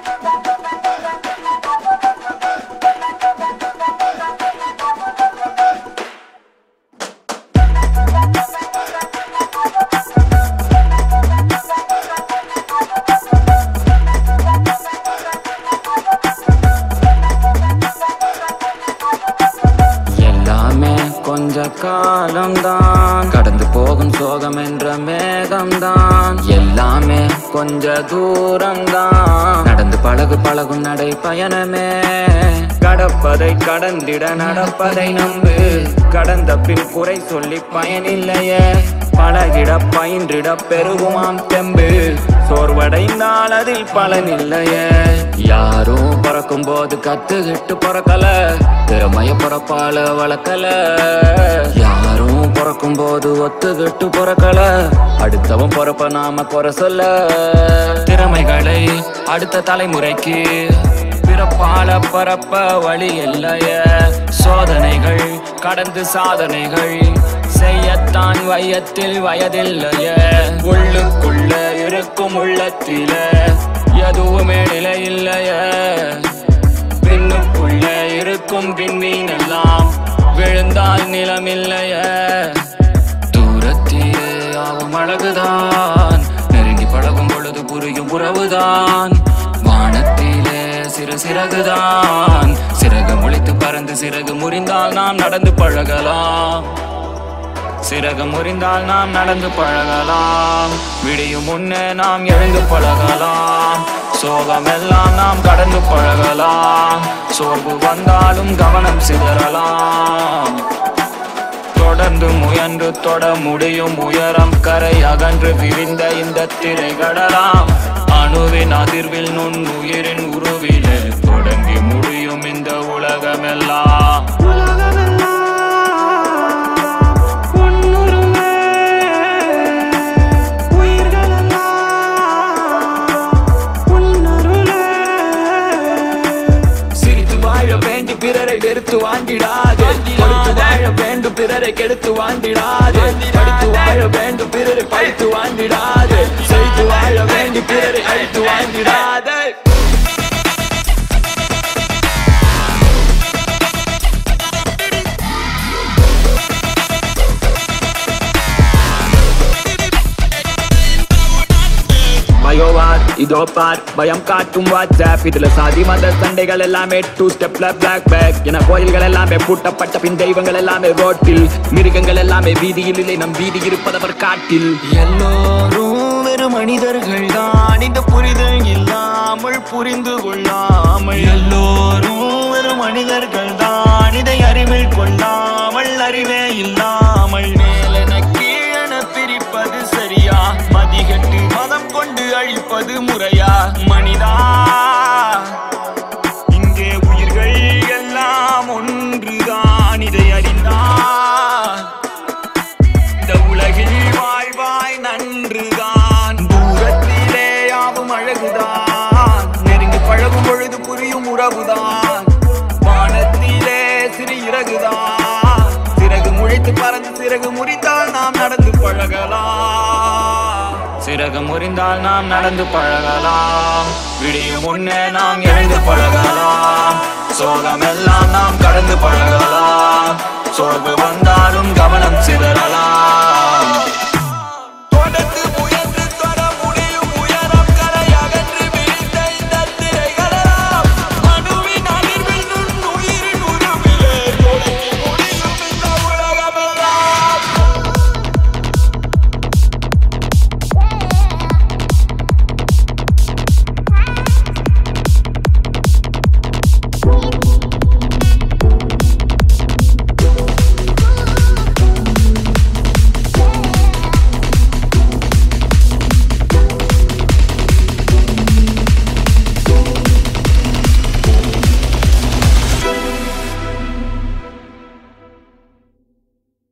எல்லாமே கொஞ்ச காலம்தான் கடந்து போகும் சோகம் என்ற மேகம்தான் எல்லாமே கொஞ்ச தூரம்தான் நடந்து பழகு பழகும் நடை பயணமே கடப்பதை கடந்திட நடப்பதை நம்பு கடந்த பின் குறை சொல்லி பயனில்லையே பழகிட பயின்றிட பெருகுமாம் தெம்பு சோர்வடைந்தால் அதில் பலனில்லையே யாரும் பிறக்கும் போது கத்துக்கிட்டு பிறக்கல திறமைய பிறப்பால வளர்க்கல யாரும் பிறக்கும் போது ஒத்துக்கிட்டு பிறக்கல அடுத்தவன் பிறப்ப நாம குறை சொல்ல திறமைகளை அடுத்த தலைமுறைக்கு பிறப்பால பரப்ப வழி இல்லைய சோதனைகள் கடந்து சாதனைகள் செய்யத்தான் வயத்தில் வயதில்லைய உள்ளுக்குள்ள இருக்கும் உள்ளத்தில எதுவுமே நிலை இல்லைய பின்னுக்குள்ள இருக்கும் விண்மீன் எல்லாம் விழுந்தால் நிலமில்லைய தூரத்திலே ஆகும் அழகுதான் நெருங்கி பழகும் பொழுது புரியும் உறவுதான் வானத்திலே சிறு சிறகுதான் சிறகு முளைத்து பறந்து சிறகு முறிந்தால் நாம் நடந்து பழகலாம் சிறகு முறிந்தால் நாம் நடந்து பழகலாம் விடியும் முன்னே நாம் எழுந்து பழகலாம் சோகமெல்லாம் நாம் கடந்து பழகலாம் சோர்வு வந்தாலும் கவனம் சிதறலாம் தொடர்ந்து முயன்று தொட முடியும் உயரம் கரை அகன்று விரிந்த இந்த திரைகடலாம் அணுவின் அதிர்வில் நுண்ணுயிரின் உருவிலே தொடங்கி முடியும் இந்த உலகமெல்லாம் சிரித்து வாழ வேண்டி பிறரை வெறுத்து வாங்கிடாது கொடுத்து வாழ வேண்டும் பிறரை கெடுத்து வாங்கிடாது படித்து வாழ வேண்டும் பிறரை பழித்து வாங்கிடாது செய்து வாழ வேண்டி பிறரை அழித்து வாங்கிடாது மயோவார் இதோ பார் பயம் காட்டும் வாட்ஸ்அப் இதுல சாதி மத சண்டைகள் எல்லாமே டூ ஸ்டெப்ல பிளாக் பேக் என கோயில்கள் எல்லாமே பூட்டப்பட்ட பின் தெய்வங்கள் எல்லாமே ரோட்டில் மிருகங்கள் எல்லாமே வீதியில் இல்லை நம் வீதி இருப்பதவர் காட்டில் எல்லோரும் வெறும் மனிதர்கள் தான் இந்த புரிதல் இல்லாமல் புரிந்து கொள்ளாமல் எல்லோரும் வெறும் மனிதர்கள் தான் இதை அறிவில் கொள்ளாமல் அறிவே இல்லாமல் மேலென கீழென பிரிப்பது சரியா மதிகட்டு மதம் கொண்டு அழிப்பது முறையா மனிதா இங்கே உயிர்கள் எல்லாம் ஒன்றுதான் இதை அறிந்தார் இந்த உலகில் வாழ்வாய் நன்றுதான் தூரத்திலே யாவும் அழகுதான் நெருங்கி பழகும் பொழுது புரியும் உறவுதான் வானத்திலே சிறு இறகுதான் சிறகு முளைத்து பறந்து சிறகு முறித்தால் நாம் நடந்து பழகலாம் சிறகு முறிந்தால் நாம் நடந்து பழகலாம் விடியும் முன்னே நாம் எழுந்து பழகலாம் சோகமெல்லாம் நாம் கடந்து பழகலாம் சோர்வு வந்தாலும் கவனம் சிதறலாம்